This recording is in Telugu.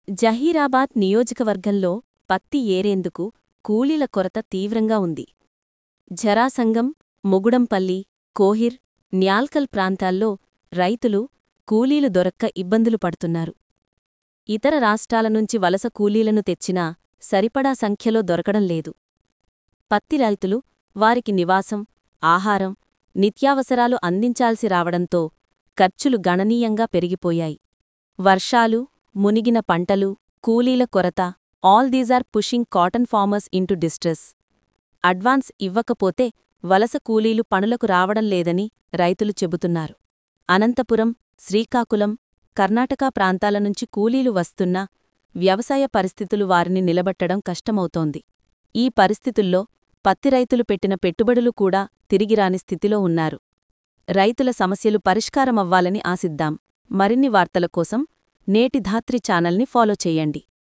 జహీరాబాద్ నియోజకవర్గంలో పత్తి ఏరేందుకు కూలీల కొరత తీవ్రంగా ఉంది జరాసంగం మొగుడంపల్లి కోహిర్ న్యాల్కల్ ప్రాంతాల్లో రైతులు కూలీలు దొరక్క ఇబ్బందులు పడుతున్నారు ఇతర రాష్ట్రాల నుంచి వలస కూలీలను తెచ్చినా సరిపడా సంఖ్యలో దొరకడం లేదు పత్తి రైతులు వారికి నివాసం ఆహారం నిత్యావసరాలు అందించాల్సి రావడంతో ఖర్చులు గణనీయంగా పెరిగిపోయాయి వర్షాలు మునిగిన పంటలు కూలీల కొరత all these are pushing cotton farmers into distress advance ఇవ్వకపోతే వలస కూలీలు పనులకు రావడం లేదని రైతులు చెబుతున్నారు అనంతపురం శ్రీకాకుళం కర్ణాటక ప్రాంతాల నుంచి కూలీలు వస్తున్నా వ్యవసాయ పరిస్థితులు వారిని నిలబట్టడం కష్టమవుతోంది ఈ పరిస్థితుల్లో పత్తి రైతులు పెట్టిన పెట్టుబడులు కూడా తిరిగిరాని స్థితిలో ఉన్నారు రైతుల సమస్యలు పరిష్కారమవ్వాలని ఆశిద్దాం మరిన్ని వార్తల కోసం నేటి ధాత్రి ఛానల్ని ఫాలో చేయండి